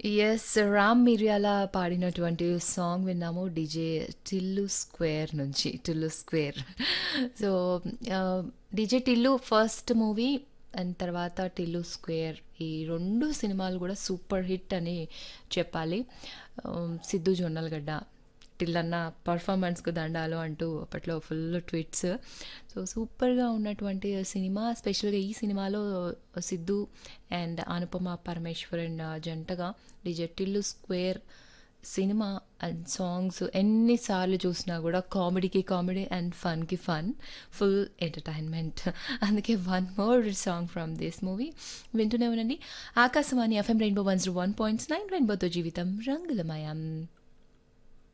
Yes. 'Ram మిర్యాల' పాడినటువంటి song విన్నాము. DJ 'Tillu square' నుంచి 'Tillu square'. So, ah, DJ 'Tillu' first movie and తర్వాత 'టిల్లు స్క్వేర్' ఈ 2 సినిమాలు గూడా సూపర్ హిట్ అని చెప్పాలి. ఆహ్, సిద్దు జొన్నలగడ్డ, టిల్లన్న పర్ఫార్మెన్స్‌కు దండాలు అంటూ అప్పట్లో ఫుల్ ట్వీట్స్. సో, సూపర్‌గా ఉన్నటువంటి సినిమా. స్పెషల్‌గా ఈ సినిమాలో సిద్దు అండ్ అనుపమ పరమేశ్వరన్ జంటగా DJ 'Tillu square' cinema and songs ఎన్ని సార్లు చూసినా గూడా కామెడీకి కామెడీ అండ్ ఫన్‌కి ఫన్. Full entertainment. అందుకే one more song from this movie. వింటూనే ఉండండి. ఆకాశవాణి ఎఫ్ఎం రెయిన్బో 101.9 రెయిన్బోతో జీవితం రంగులమయం.